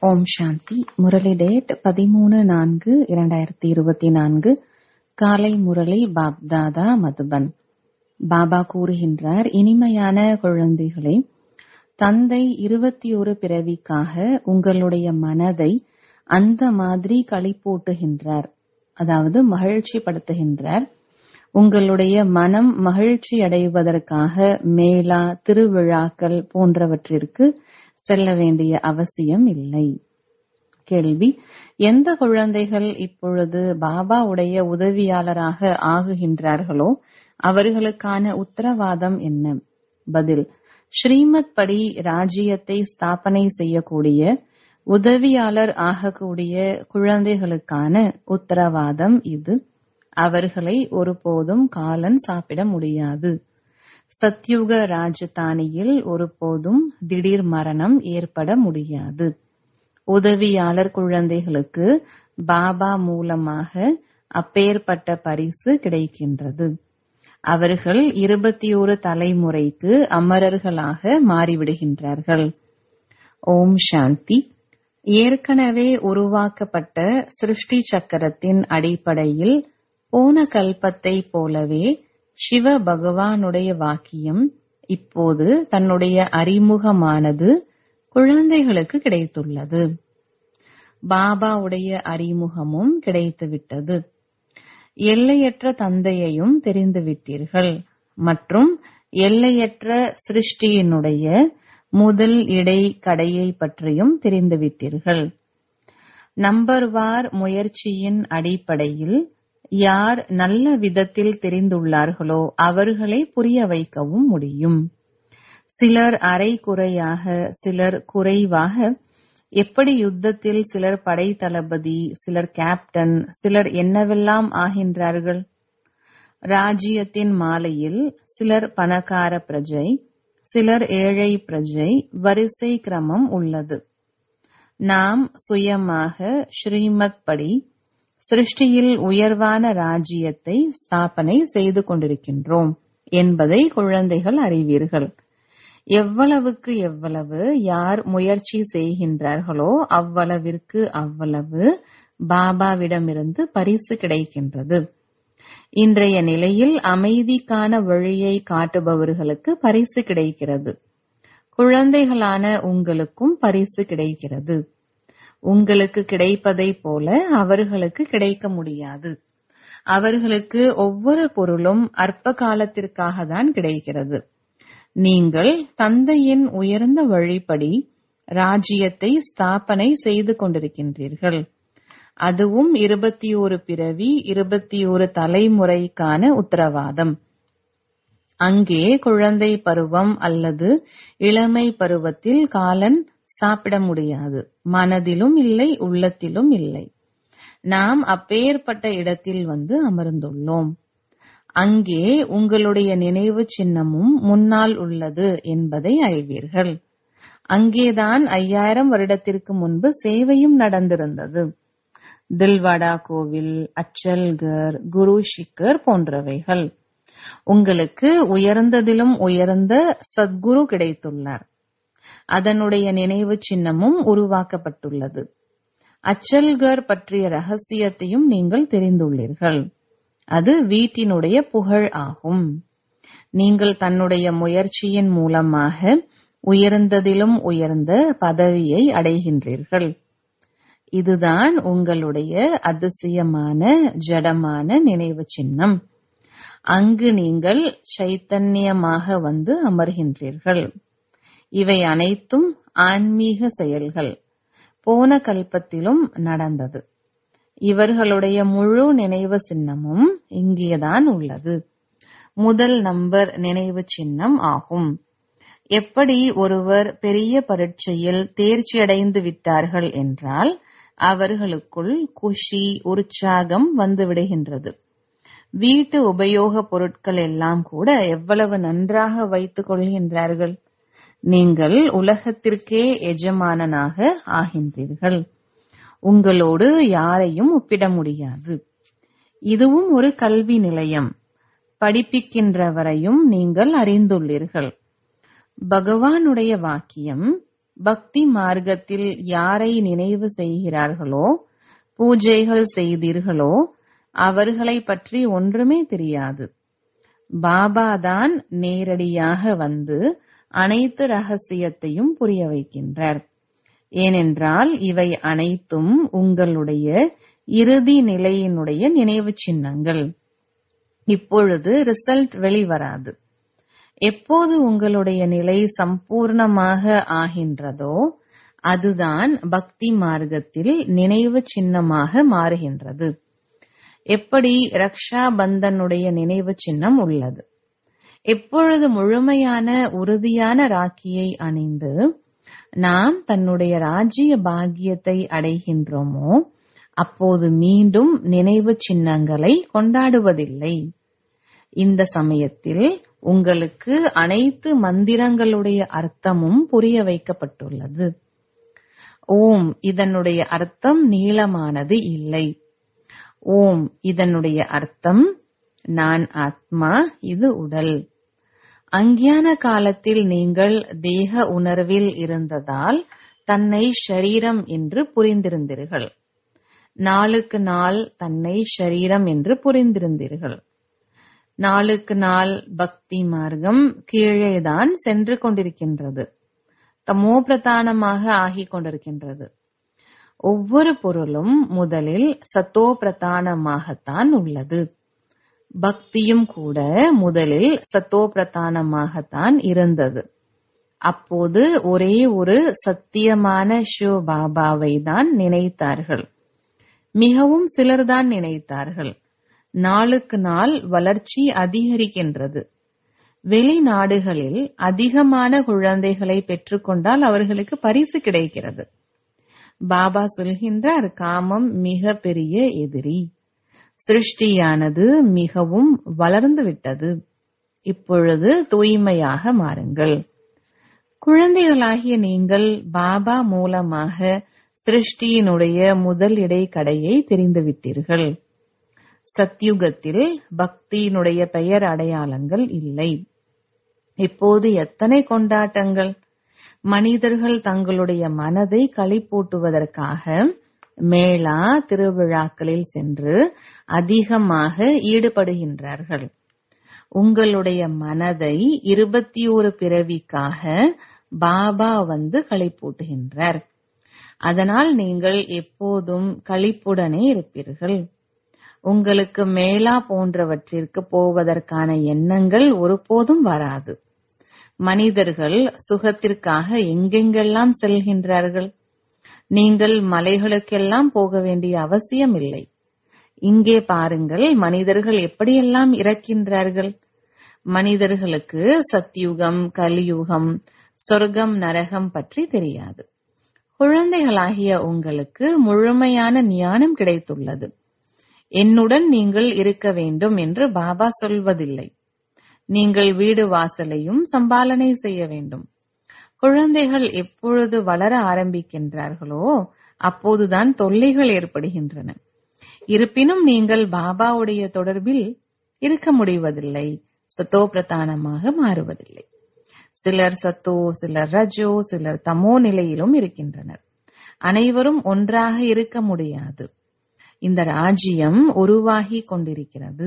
ஓம் சாந்தி Murali date பதிமூணு நான்கு இரண்டாயிரத்தி இருபத்தி நான்கு காலை முரளி பாப்தாதா மதுபன் பாபா கூறுகின்றார் இனிமையான குழந்தைகளே தந்தை இருபத்தி ஒரு பிறவிக்காக உங்களுடைய மனதை அந்த மாதிரி களிப்பூட்டுகின்றார் அதாவது மகிழ்ச்சி படுத்துகின்றார் உங்களுடைய மனம் மகிழ்ச்சி அடைவதற்காக மேலா திருவிழாக்கள் போன்றவற்றிற்கு செல்ல வேண்டிய அவசியம் இல்லை கேள்வி எந்த குழந்தைகள் இப்பொழுது பாபாவுடைய உதவியாளராக ஆகுகின்றார்களோ அவர்களுக்கான உத்தரவாதம் என்ன பதில் ஸ்ரீமத் படி ராஜ்யத்தை ஸ்தாபனை செய்யக்கூடிய உதவியாளர் ஆகக்கூடிய குழந்தைகளுக்கான உத்தரவாதம் இது அவர்களை ஒருபோதும் காலன் சாப்பிட முடியாது சத்யுக ராஜதானியில் ஒருபோதும் திடீர் மரணம் ஏற்பட முடியாது உதவியாளர் குழந்தைகளுக்கு பாபா மூலமாக அப்பேற்பட்ட பரிசு கிடைக்கின்றது அவர்கள் இருபத்தி ஒரு தலைமுறைக்கு அமரர்களாக மாறிவிடுகின்றார்கள் ஓம் சாந்தி ஏற்கனவே உருவாக்கப்பட்ட சிருஷ்டி சக்கரத்தின் அடிப்படையில் போன கல்பத்தை போலவே சிவ பகவானுடைய வாக்கியம் இப்போது தன்னுடைய அறிமுகமானது குழந்தைகளுக்கு கிடைத்துள்ளது பாபாவுடைய அறிமுகமும் கிடைத்துவிட்டது எல்லையற்ற தந்தையையும் தெரிந்துவிட்டீர்கள் மற்றும் எல்லையற்ற சிருஷ்டியினுடைய முதல் இடை கடையை பற்றியும் தெரிந்துவிட்டீர்கள் நம்பர்வார் முயற்சியின் அடிப்படையில் யார் நல்ல விதத்தில் தெரிந்துள்ளார்களோ அவர்களை புரிய வைக்கவும் முடியும் சிலர் அரை குறையாக சிலர் குறைவாக எப்படி யுத்தத்தில் சிலர் படை தளபதி சிலர் கேப்டன் சிலர் என்னவெல்லாம் ஆகின்றார்கள் ராஜ்யத்தின் மாலையில் சிலர் பணக்கார பிரஜை சிலர் ஏழை பிரஜை வரிசை கிரமம் உள்ளது நாம் சுயமாக ஸ்ரீமத் படி சிருஷ்டியில் உயர்வான ராஜ்யத்தை ஸ்தாபனை செய்து கொண்டிருக்கின்றோம் என்பதை குழந்தைகள் அறிவீர்கள் எவ்வளவுக்கு எவ்வளவு யார் முயற்சி செய்கின்றார்களோ அவ்வளவிற்கு அவ்வளவு பாபாவிடமிருந்து பரிசு கிடைக்கின்றது இன்றைய நிலையில் அமைதிக்கான வழியை காட்டுபவர்களுக்கு பரிசு கிடைக்கிறது குழந்தைகளான உங்களுக்கும் பரிசு கிடைக்கிறது உங்களுக்கு கிடைப்பதை போல அவர்களுக்கு கிடைக்க முடியாது அவர்களுக்கு ஒவ்வொரு பொருளும் அற்ப காலத்திற்காக தான் கிடைக்கிறது நீங்கள் தந்தையின் உயர்ந்த வழிப்படி ராஜ்யத்தை ஸ்தாபனை செய்து கொண்டிருக்கின்றீர்கள் அதுவும் இருபத்தி ஒரு பிறவி இருபத்தி ஒரு தலைமுறைக்கான உத்தரவாதம் அங்கே குழந்தை பருவம் அல்லது இளமை பருவத்தில் காலன் சாப்பிட முடியாது மனதிலும் இல்லை உள்ளத்திலும் இல்லை நாம் அப்பேற்பட்ட இடத்தில் வந்து அமர்ந்துள்ளோம் அங்கே உங்களுடைய நினைவு சின்னமும் முன்னால் உள்ளது என்பதை அறிவீர்கள் அங்கேதான் ஐயாயிரம் வருடத்திற்கு முன்பு சேவையும் நடந்திருந்தது தில்வாடா கோவில் அச்சல்கர் குரு ஷிக்கர் போன்றவைகள் உங்களுக்கு உயர்ந்ததிலும் உயர்ந்த சத்குரு கிடைத்துள்ளார் அதனுடைய நினைவு சின்னமும் உருவாக்கப்பட்டுள்ளது அச்சல்கர் பற்றிய ரகசியத்தையும் நீங்கள் தெரிந்துள்ளீர்கள் அது வீட்டினுடைய புகழ் ஆகும் நீங்கள் தன்னுடைய முயற்சியின் மூலமாக உயர்ந்ததிலும் உயர்ந்த பதவியை அடைகின்றீர்கள் இதுதான் உங்களுடைய அதிசயமான ஜடமான நினைவு சின்னம் அங்கு நீங்கள் சைத்தன்யமாக வந்து அமர்கின்றீர்கள் இவை அனைத்தும் ஆன்மீக செயல்கள் போன கல்பத்திலும் நடந்தது இவர்களுடைய முழு நினைவு சின்னமும் இங்கேதான் உள்ளது முதல் நம்பர் நினைவு சின்னம் ஆகும் எப்படி ஒருவர் பெரிய பரீட்சையில் தேர்ச்சியடைந்து விட்டார்கள் என்றால் அவர்களுக்குள் குஷி உற்சாகம் வந்து விடுகின்றது வீட்டு உபயோக பொருட்கள் எல்லாம் கூட எவ்வளவு நன்றாக வைத்துக் கொள்கின்றார்கள் நீங்கள் உலகத்திற்கே எஜமானனாக ஆகின்றீர்கள் உங்களோடு யாரையும் ஒப்பிட முடியாது இதுவும் ஒரு கல்வி நிலையம் படிப்பிக்கின்றவரையும் நீங்கள் அறிந்துள்ளீர்கள் பகவானுடைய வாக்கியம் பக்தி மார்க்கத்தில் யாரை நினைவு செய்கிறார்களோ பூஜைகள் செய்தீர்களோ அவர்களை பற்றி ஒன்றுமே தெரியாது பாபா தான் நேரடியாக வந்து அனைத்து ரகசியத்தையும் புரிய வைக்கின்றார் ஏனென்றால் இவை அனைத்தும் உங்களுடைய இறுதி நிலையினுடைய நினைவு சின்னங்கள் இப்பொழுது ரிசல்ட் வெளிவராது எப்போது உங்களுடைய நிலை சம்பூர்ணமாக ஆகின்றதோ அதுதான் பக்தி மார்க்கத்தில் நினைவு சின்னமாக மாறுகின்றது எப்படி ரக்ஷா பந்தனுடைய நினைவு சின்னம் உள்ளது எப்பொழுது முழுமையான உறுதியான ராக்கியை அணிந்து நாம் தன்னுடைய ராஜ்ய பாக்கியத்தை அடைகின்றோமோ அப்போது மீண்டும் நினைவு சின்னங்களை கொண்டாடுவதில்லை இந்த சமயத்தில் உங்களுக்கு அனைத்து மந்திரங்களுடைய அர்த்தமும் புரிய வைக்கப்பட்டுள்ளது ஓம் இதனுடைய அர்த்தம் நீளமானது இல்லை ஓம் இதனுடைய அர்த்தம் நான் ஆத்மா இது உடல் அஞ்ஞான காலத்தில் நீங்கள் தேக உணர்வில் இருந்ததால் தன்னை ஷரீரம் என்று புரிந்திருந்தீர்கள் நாளுக்கு நாள் தன்னை ஷரீரம் என்று புரிந்திருந்தீர்கள் நாளுக்கு நாள் பக்தி மார்க்கம் கீழேதான் சென்று கொண்டிருக்கின்றது தமோ பிரதானமாக ஆகிக் கொண்டிருக்கின்றது ஒவ்வொரு பொருளும் முதலில் சத்தோ பிரதானமாகத்தான் உள்ளது பக்தியும் கூட முதலில் சத்தோ பிரதானமாகத்தான் இருந்தது அப்போது ஒரே ஒரு சத்தியமான ஷிவ பாபாவை தான் நினைத்தார்கள் மிகவும் சிலர்தான் நினைத்தார்கள் நாளுக்கு நாள் வளர்ச்சி அதிகரிக்கின்றது வெளிநாடுகளில் அதிகமான குழந்தைகளை பெற்றுக்கொண்டால் அவர்களுக்கு பரிசு கிடைக்கிறது பாபா சொல்கின்றார் காமம் மிக பெரிய எதிரி சிருஷ்டியானது மிகவும் வளர்ந்து விட்டது இப்பொழுது தூய்மையாக மாறுங்கள் குழந்தைகளாகிய நீங்கள் பாபா மூலமாக சிருஷ்டியினுடைய முதல் இடைக்கடையை தெரிந்துவிட்டீர்கள் சத்யுகத்தில் பக்தியினுடைய பெயர் அடையாளங்கள் இல்லை இப்போது எத்தனை கொண்டாட்டங்கள் மனிதர்கள் தங்களுடைய மனதை களிப்பூட்டுவதற்காக மேளா திருவிழாக்களில் சென்று அதிகமாக ஈடுபடுகின்றார்கள் உங்களுடைய மனதை இருபத்தி ஒரு பிறவிக்காக பாபா வந்து களிப்பூட்டுகின்றார் அதனால் நீங்கள் எப்போதும் களிப்புடனே இருப்பீர்கள் உங்களுக்கு மேலா போன்றவற்றிற்கு போவதற்கான எண்ணங்கள் ஒருபோதும் வராது மனிதர்கள் சுகத்திற்காக எங்கெங்கெல்லாம் செல்கின்றார்கள் நீங்கள் மலைகளுக்கெல்லாம் போக வேண்டிய அவசியம் இல்லை இங்கே பாருங்கள் மனிதர்கள் எப்படியெல்லாம் இறக்கின்றார்கள் மனிதர்களுக்கு சத்யுகம் கலியுகம் சொர்க்கம் நரகம் பற்றி தெரியாது குழந்தைகளாகிய உங்களுக்கு முழுமையான ஞானம் கிடைத்துள்ளது என்னுடன் நீங்கள் இருக்க வேண்டும் என்று பாபா சொல்வதில்லை நீங்கள் வீடு வாசலையும் சம்பாலனை செய்ய வேண்டும் குழந்தைகள் எப்பொழுது வளர ஆரம்பிக்கின்றார்களோ அப்போதுதான் தொல்லைகள் ஏற்படுகின்றன இருப்பினும் நீங்கள் பாபாவுடைய தொடர்பில் இருக்க முடிவதில்லை சத்தோ பிரதானமாக மாறுவதில்லை சிலர் சத்தோ சிலர் ரஜோ சிலர் தமோ நிலையிலும் இருக்கின்றனர் அனைவரும் ஒன்றாக இருக்க முடியாது இந்த ராஜ்யம் உருவாகி கொண்டிருக்கிறது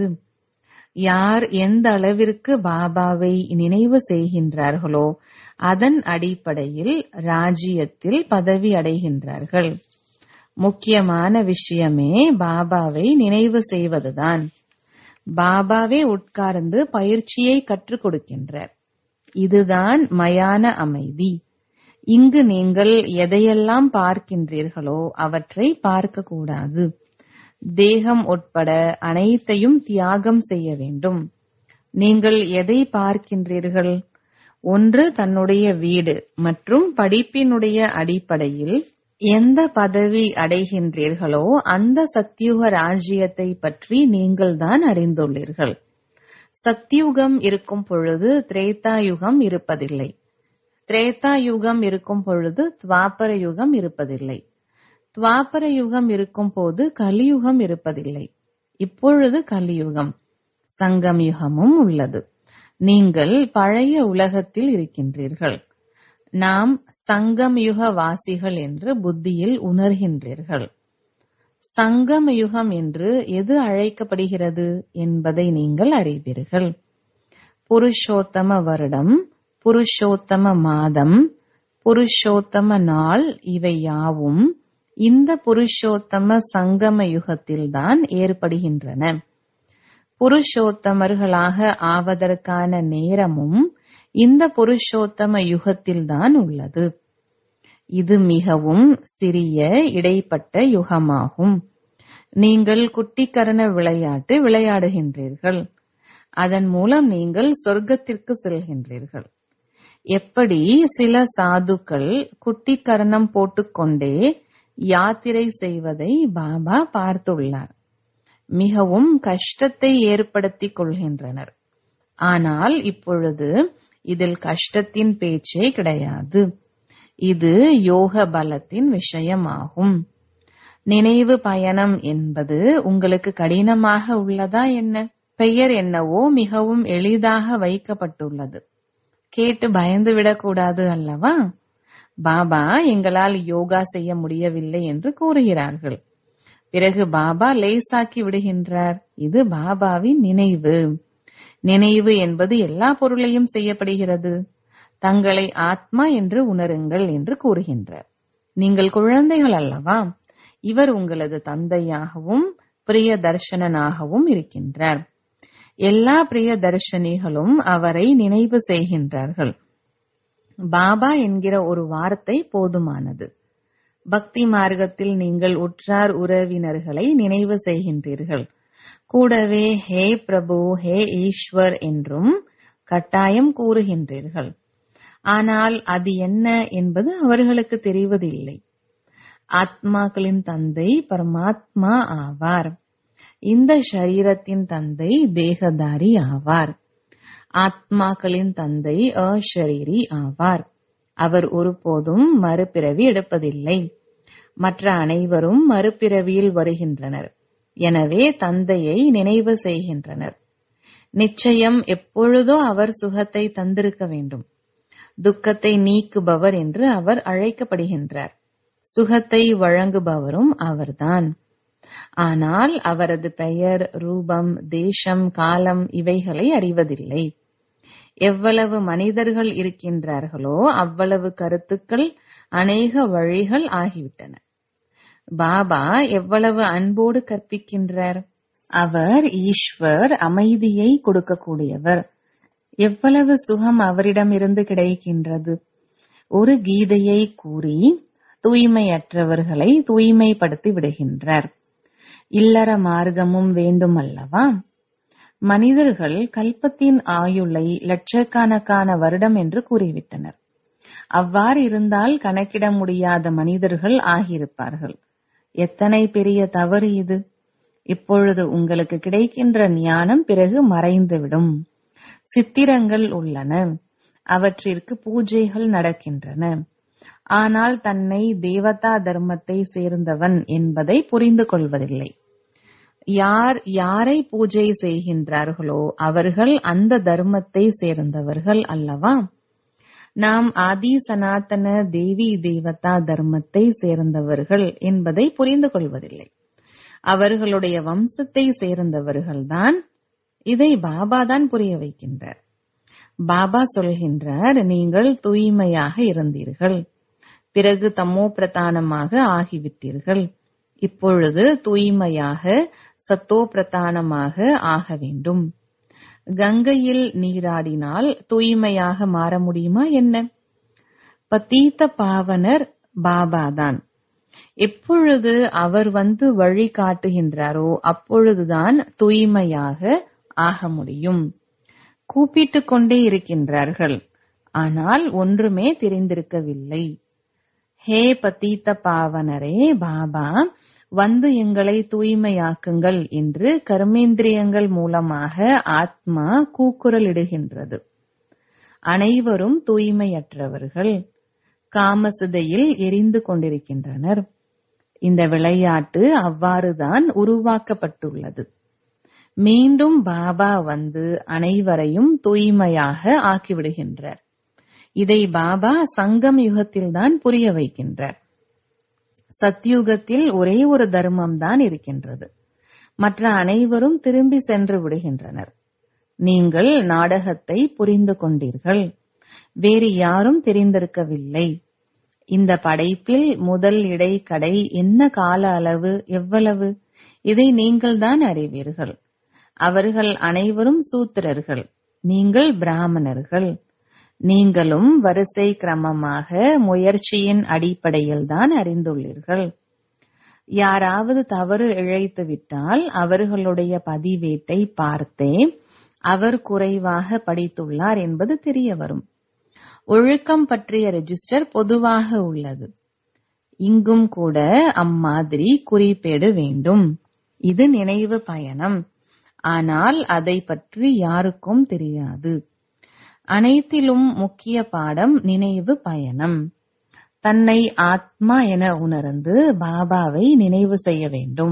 யார் எந்த அளவிற்கு பாபாவை நினைவு செய்கின்றார்களோ அதன் அடிப்படையில் ராஜ்யத்தில் பதவி அடைகின்றார்கள் முக்கியமான விஷயமே பாபாவை நினைவு செய்வதுதான் பாபாவே உட்கார்ந்து பயிற்சியை கற்றுக் கொடுக்கின்றார் இதுதான் மயான அமைதி இங்கு நீங்கள் எதையெல்லாம் பார்க்கின்றீர்களோ அவற்றை பார்க்க கூடாது தேகம் உட்பட அனைத்தையும் தியாகம் செய்ய வேண்டும் நீங்கள் எதை பார்க்கின்றீர்கள் ஒன்று தன்னுடைய வீடு மற்றும் படிப்பினுடைய அடிப்படையில் எந்த பதவி அடைகின்றீர்களோ அந்த சத்தியுக ராஜ்யத்தை பற்றி நீங்கள்தான் அறிந்துள்ளீர்கள் சத்தியுகம் இருக்கும் பொழுது திரேதா யுகம் இருப்பதில்லை திரேதா யுகம் இருக்கும் பொழுது துவாபர யுகம் இருப்பதில்லை துவாபர யுகம் இருக்கும் போது கலியுகம் இருப்பதில்லை இப்பொழுது கலியுகம் சங்கம் யுகமும் உள்ளது நீங்கள் பழைய உலகத்தில் இருக்கின்றீர்கள் நாம் சங்கம் யுக வாசிகள் என்று புத்தியில் உணர்கின்றீர்கள் சங்கம் யுகம் என்று எது அழைக்கப்படுகிறது என்பதை நீங்கள் அறிவீர்கள் புருஷோத்தம வருடம் புருஷோத்தம மாதம் புருஷோத்தம நாள் இவை யாவும் இந்த புருஷோத்தம சங்கம யுகத்தில்தான் ஏற்படுகின்றன புருஷோத்தமர்களாக ஆவதற்கான நேரமும் இந்த புருஷோத்தம யுகத்தில்தான் உள்ளது இது மிகவும் சிறிய இடைப்பட்ட யுகமாகும் நீங்கள் குட்டிக்கரண விளையாட்டு விளையாடுகின்றீர்கள் அதன் மூலம் நீங்கள் சொர்க்கத்திற்கு செல்கின்றீர்கள் எப்படி சில சாதுக்கள் குட்டிக்கரணம் போட்டுக்கொண்டே யாத்திரை செய்வதை பாபா பார்த்துள்ளார் மிகவும் கஷ்டத்தை ஏற்படுத்திக் கொள்கின்றனர் ஆனால் இப்பொழுது இதில் கஷ்டத்தின் பேச்சே கிடையாது இது யோக பலத்தின் விஷயமாகும் நினைவு பயணம் என்பது உங்களுக்கு கடினமாக உள்ளதா என்ன பெயர் என்னவோ மிகவும் எளிதாக வைக்கப்பட்டுள்ளது கேட்டு பயந்து விடக்கூடாது அல்லவா பாபா எங்களால் யோகா செய்ய முடியவில்லை என்று கூறுகிறார்கள் பிறகு பாபா லேசாக்கி விடுகின்றார் இது பாபாவின் நினைவு நினைவு என்பது எல்லா பொருளையும் செய்யப்படுகிறது தங்களை ஆத்மா என்று உணருங்கள் என்று கூறுகின்றார் நீங்கள் குழந்தைகள் அல்லவா இவர் உங்களது தந்தையாகவும் பிரிய தர்ஷனனாகவும் இருக்கின்றார் எல்லா பிரிய தர்ஷனிகளும் அவரை நினைவு செய்கின்றார்கள் பாபா என்கிற ஒரு வார்த்தை போதுமானது பக்தி மார்க்கத்தில் நீங்கள் உற்றார் உறவினர்களை நினைவு செய்கின்றீர்கள் கூடவே ஹே பிரபு ஹே ஈஸ்வர் என்றும் கட்டாயம் கூறுகின்றீர்கள் ஆனால் அது என்ன என்பது அவர்களுக்கு தெரிவதில்லை ஆத்மாக்களின் தந்தை பரமாத்மா ஆவார் இந்த ஷரீரத்தின் தந்தை தேகதாரி ஆவார் ஆத்மாக்களின் தந்தை அஷரீரி ஆவார் அவர் ஒருபோதும் மறுபிறவி எடுப்பதில்லை மற்ற அனைவரும் மறுபிறவியில் வருகின்றனர் எனவே தந்தையை நினைவு செய்கின்றனர் நிச்சயம் எப்பொழுதோ அவர் சுகத்தை தந்திருக்க வேண்டும் துக்கத்தை நீக்குபவர் என்று அவர் அழைக்கப்படுகின்றார் சுகத்தை வழங்குபவரும் அவர்தான் ஆனால் அவரது பெயர் ரூபம் தேசம் காலம் இவைகளை அறிவதில்லை எவ்வளவு மனிதர்கள் இருக்கின்றார்களோ அவ்வளவு கருத்துக்கள் அநேக வழிகள் ஆகிவிட்டன பாபா எவ்வளவு அன்போடு கற்பிக்கின்றார் அவர் ஈஸ்வர் அமைதியை கொடுக்கக்கூடியவர் எவ்வளவு சுகம் அவரிடமிருந்து கிடைக்கின்றது ஒரு கீதையை கூறி தூய்மையற்றவர்களை தூய்மைப்படுத்தி விடுகின்றார் இல்லற மார்க்கமும் வேண்டும் அல்லவா மனிதர்கள் கல்பத்தின் ஆயுளை லட்சக்கணக்கான வருடம் என்று கூறிவிட்டனர் அவ்வாறு இருந்தால் கணக்கிட முடியாத மனிதர்கள் ஆகியிருப்பார்கள் எத்தனை பெரிய தவறு இது இப்பொழுது உங்களுக்கு கிடைக்கின்ற ஞானம் பிறகு மறைந்துவிடும் சித்திரங்கள் உள்ளன அவற்றிற்கு பூஜைகள் நடக்கின்றன ஆனால் தன்னை தேவதா தர்மத்தை சேர்ந்தவன் என்பதை புரிந்து கொள்வதில்லை யார் யாரை பூஜை செய்கின்றார்களோ அவர்கள் அந்த தர்மத்தை சேர்ந்தவர்கள் அல்லவா நாம் ஆதி சனாதன தேவி தேவதா தர்மத்தை சேர்ந்தவர்கள் என்பதை புரிந்து கொள்வதில்லை அவர்களுடைய வம்சத்தை சேர்ந்தவர்கள்தான் இதை பாபா தான் புரிய வைக்கின்றார் பாபா சொல்கின்றார் நீங்கள் தூய்மையாக இருந்தீர்கள் பிறகு தமோ பிரதானமாக ஆகிவிட்டீர்கள் இப்பொழுது தூய்மையாக சத்தோ பிரதானமாக ஆக வேண்டும் கங்கையில் நீராடினால் தூய்மையாக மாற முடியுமா என்ன பத்தீத்த பாவனர் பாபாதான் எப்பொழுது அவர் வந்து வழி காட்டுகின்றாரோ அப்பொழுதுதான் தூய்மையாக ஆக முடியும் கூப்பிட்டுக் கொண்டே இருக்கின்றார்கள் ஆனால் ஒன்றுமே தெரிந்திருக்கவில்லை ஹே பத்தீத்த பாவனரே பாபா வந்து எங்களை தூய்மையாக்குங்கள் என்று கர்மேந்திரியங்கள் மூலமாக ஆத்மா கூக்குரலிடுகின்றது அனைவரும் தூய்மையற்றவர்கள் காமசுதையில் எரிந்து கொண்டிருக்கின்றனர் இந்த விளையாட்டு அவ்வாறுதான் உருவாக்கப்பட்டுள்ளது மீண்டும் பாபா வந்து அனைவரையும் தூய்மையாக ஆக்கிவிடுகின்றார் இதை பாபா சங்கம் யுகத்தில்தான் புரிய வைக்கின்றார் சத்யுகத்தில் ஒரே ஒரு தர்மம் தான் இருக்கின்றது மற்ற அனைவரும் திரும்பி சென்று விடுகின்றனர் நீங்கள் நாடகத்தை புரிந்து கொண்டீர்கள் வேறு யாரும் தெரிந்திருக்கவில்லை இந்த படைப்பில் முதல் இடை கடை என்ன கால அளவு எவ்வளவு இதை நீங்கள்தான் அறிவீர்கள் அவர்கள் அனைவரும் சூத்திரர்கள் நீங்கள் பிராமணர்கள் நீங்களும் வரிசை கிரமமாக முயற்சியின் அடிப்படையில் தான் அறிந்துள்ளீர்கள் யாராவது தவறு இழைத்து விட்டால் அவர்களுடைய பதிவேட்டை பார்த்தே அவர் குறைவாக படித்துள்ளார் என்பது தெரிய வரும் ஒழுக்கம் பற்றிய ரெஜிஸ்டர் பொதுவாக உள்ளது இங்கும் கூட அம்மாதிரி குறிப்பேடு வேண்டும் இது நினைவு பயணம் ஆனால் அதை பற்றி யாருக்கும் தெரியாது அனைத்திலும் முக்கிய பாடம் நினைவு பயணம் தன்னை ஆத்மா என உணர்ந்து பாபாவை நினைவு செய்ய வேண்டும்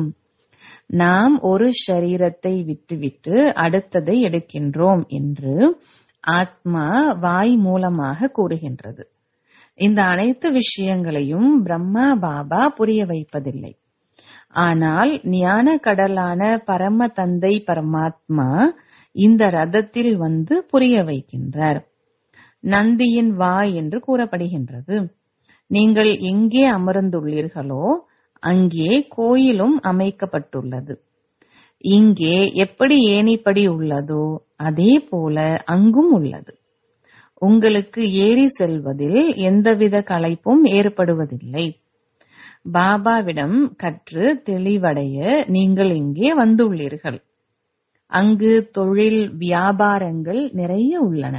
நாம் ஒரு ஷரீரத்தை விட்டுவிட்டு அடுத்ததை எடுக்கின்றோம் என்று ஆத்மா வாய் மூலமாக கூறுகின்றது இந்த அனைத்து விஷயங்களையும் பிரம்மா பாபா புரிய வைப்பதில்லை ஆனால் ஞான கடலான பரம தந்தை பரமாத்மா இந்த ரதத்தில் வந்து புரிய வைக்கின்றார் நந்தியின் வாய் என்று கூறப்படுகின்றது நீங்கள் எங்கே அமர்ந்துள்ளீர்களோ அங்கே கோயிலும் அமைக்கப்பட்டுள்ளது இங்கே எப்படி ஏணிப்படி உள்ளதோ அதே போல அங்கும் உள்ளது உங்களுக்கு ஏறி செல்வதில் எந்தவித களைப்பும் ஏற்படுவதில்லை பாபாவிடம் கற்று தெளிவடைய நீங்கள் இங்கே வந்துள்ளீர்கள் அங்கு தொழில் வியாபாரங்கள் நிறைய உள்ளன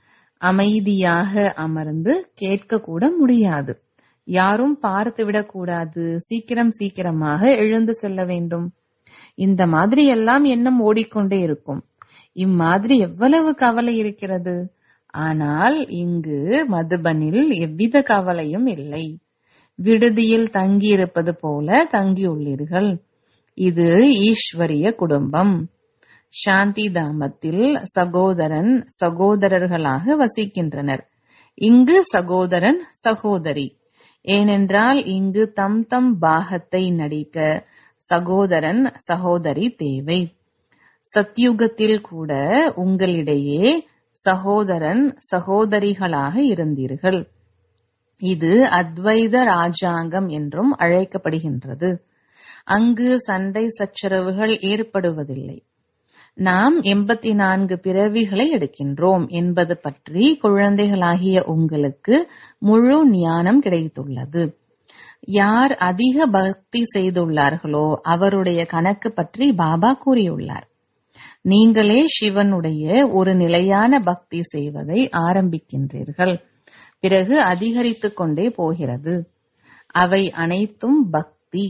அமைதியாக அமர்ந்து கேட்க கூட முடியாது யாரும் பார்த்துவிடக் கூடாது சீக்கிரம் சீக்கிரமாக எழுந்து செல்ல வேண்டும் இந்த மாதிரி எல்லாம் எண்ணம் ஓடிக்கொண்டே இருக்கும் இம்மாதிரி எவ்வளவு கவலை இருக்கிறது ஆனால் இங்கு மதுபனில் எவ்வித கவலையும் இல்லை விடுதியில் தங்கியிருப்பது போல தங்கியுள்ளீர்கள் இது ஈஸ்வரிய குடும்பம் சாந்தி தாமத்தில் சகோதரன் சகோதரர்களாக வசிக்கின்றனர் இங்கு சகோதரன் சகோதரி ஏனென்றால் இங்கு தம் தம் பாகத்தை நடிக்க சகோதரன் சகோதரி தேவை சத்யுகத்தில் கூட உங்களிடையே சகோதரன் சகோதரிகளாக இருந்தீர்கள் இது அத்வைத ராஜாங்கம் என்றும் அழைக்கப்படுகின்றது அங்கு சண்டை சச்சரவுகள் ஏற்படுவதில்லை நாம் எண்பத்தி நான்கு பிறவிகளை எடுக்கின்றோம் என்பது பற்றி குழந்தைகளாகிய உங்களுக்கு முழு ஞானம் கிடைத்துள்ளது யார் அதிக பக்தி செய்துள்ளார்களோ அவருடைய கணக்கு பற்றி பாபா கூறியுள்ளார் நீங்களே சிவனுடைய ஒரு நிலையான பக்தி செய்வதை ஆரம்பிக்கின்றீர்கள் பிறகு அதிகரித்துக் கொண்டே போகிறது அவை அனைத்தும் பக்தி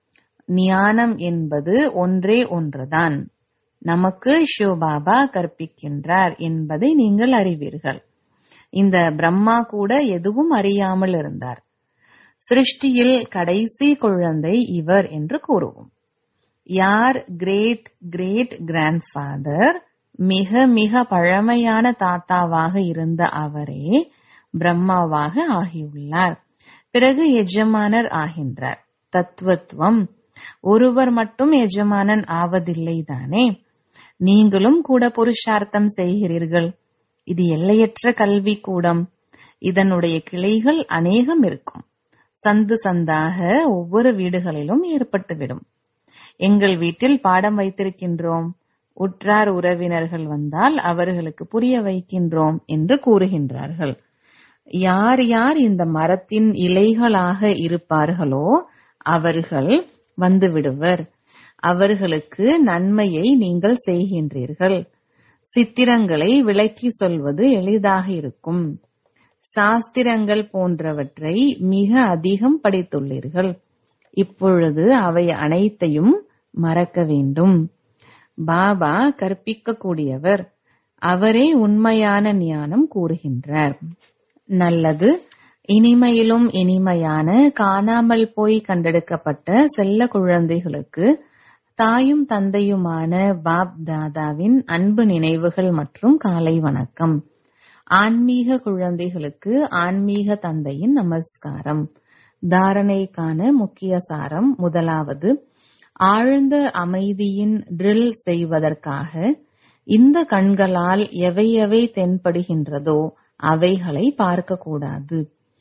ஞானம் என்பது ஒன்றே ஒன்றுதான் நமக்கு சிவபாபா கற்பிக்கின்றார் என்பதை நீங்கள் அறிவீர்கள் இந்த பிரம்மா கூட எதுவும் அறியாமல் இருந்தார் சிருஷ்டியில் கடைசி குழந்தை இவர் என்று கூறுவோம் யார் கிரேட் கிரேட் கிராண்ட்ஃபாதர் மிக மிக பழமையான தாத்தாவாக இருந்த அவரே பிரம்மாவாக ஆகியுள்ளார் பிறகு எஜமானர் ஆகின்றார் தத்துவத்துவம் ஒருவர் மட்டும் எஜமானன் ஆவதில்லை தானே நீங்களும் கூட புருஷார்த்தம் செய்கிறீர்கள் இது எல்லையற்ற கல்வி கூடம் இதனுடைய கிளைகள் அநேகம் இருக்கும் சந்து சந்தாக ஒவ்வொரு வீடுகளிலும் ஏற்பட்டுவிடும் எங்கள் வீட்டில் பாடம் வைத்திருக்கின்றோம் உற்றார் உறவினர்கள் வந்தால் அவர்களுக்கு புரிய வைக்கின்றோம் என்று கூறுகின்றார்கள் யார் யார் இந்த மரத்தின் இலைகளாக இருப்பார்களோ அவர்கள் வந்து விடுவர் அவர்களுக்கு நன்மையை நீங்கள் செய்கின்றீர்கள் சித்திரங்களை விளக்கி சொல்வது எளிதாக இருக்கும் சாஸ்திரங்கள் போன்றவற்றை மிக அதிகம் படித்துள்ளீர்கள் இப்பொழுது அவை அனைத்தையும் மறக்க வேண்டும் பாபா கற்பிக்கக்கூடியவர் அவரே உண்மையான ஞானம் கூறுகின்றார் நல்லது இனிமையிலும் இனிமையான காணாமல் போய் கண்டெடுக்கப்பட்ட செல்ல குழந்தைகளுக்கு தாயும் தந்தையுமான பாப் தாதாவின் அன்பு நினைவுகள் மற்றும் காலை வணக்கம் ஆன்மீக குழந்தைகளுக்கு ஆன்மீக தந்தையின் நமஸ்காரம் தாரணைக்கான முக்கிய சாரம் முதலாவது ஆழ்ந்த அமைதியின் ட்ரில் செய்வதற்காக இந்த கண்களால் எவை எவை தென்படுகின்றதோ அவைகளை பார்க்கக்கூடாது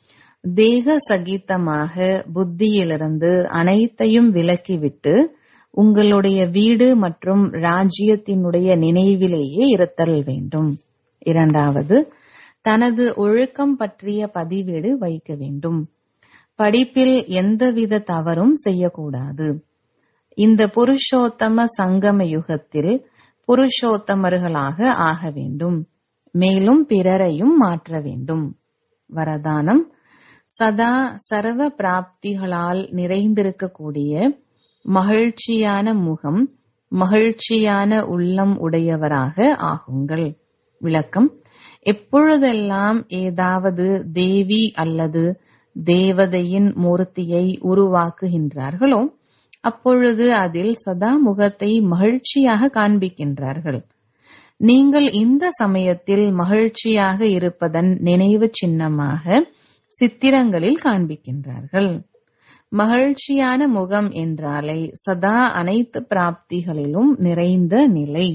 தேக சகித்தமாக புத்தியிலிருந்து அனைத்தையும் விலக்கிவிட்டு உங்களுடைய வீடு மற்றும் ராஜ்யத்தினுடைய நினைவிலேயே இருத்தல் வேண்டும் இரண்டாவது தனது ஒழுக்கம் பற்றிய பதிவேடு வைக்க வேண்டும் படிப்பில் எந்தவித தவறும் செய்யக்கூடாது இந்த புருஷோத்தம சங்கம யுகத்தில் புருஷோத்தமர்களாக ஆக வேண்டும் மேலும் பிறரையும் மாற்ற வேண்டும் வரதானம் சதா சர்வ பிராப்திகளால் நிறைந்திருக்கக்கூடிய மகிழ்ச்சியான முகம் மகிழ்ச்சியான உள்ளம் உடையவராக ஆகுங்கள் விளக்கம் எப்பொழுதெல்லாம் ஏதாவது தேவி அல்லது தேவதையின் மூர்த்தியை உருவாக்குகின்றார்களோ அப்பொழுது அதில் சதா முகத்தை மகிழ்ச்சியாக காண்பிக்கின்றார்கள் நீங்கள் இந்த சமயத்தில் மகிழ்ச்சியாக இருப்பதன் நினைவு சின்னமாக சித்திரங்களில் காண்பிக்கின்றார்கள் மகிழ்ச்சியான முகம் என்றாலே சதா அனைத்து பிராப்திகளிலும் நிறைந்த நிலை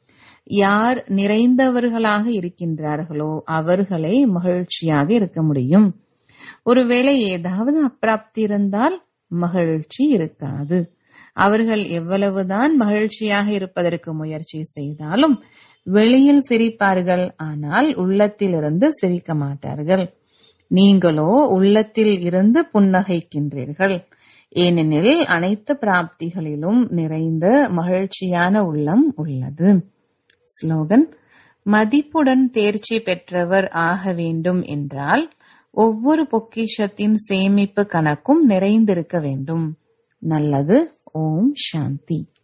யார் நிறைந்தவர்களாக இருக்கின்றார்களோ அவர்களே மகிழ்ச்சியாக இருக்க முடியும் ஒருவேளை ஏதாவது அப்பிராப்தி இருந்தால் மகிழ்ச்சி இருக்காது அவர்கள் எவ்வளவுதான் மகிழ்ச்சியாக இருப்பதற்கு முயற்சி செய்தாலும் வெளியில் சிரிப்பார்கள் ஆனால் உள்ளத்திலிருந்து சிரிக்க மாட்டார்கள் நீங்களோ உள்ளத்தில் இருந்து புன்னகைக்கின்றீர்கள் ஏனெனில் அனைத்து பிராப்திகளிலும் நிறைந்த மகிழ்ச்சியான உள்ளம் உள்ளது ஸ்லோகன் மதிப்புடன் தேர்ச்சி பெற்றவர் ஆக வேண்டும் என்றால் ஒவ்வொரு பொக்கிஷத்தின் சேமிப்பு கணக்கும் நிறைந்திருக்க வேண்டும் நல்லது ஓம் சாந்தி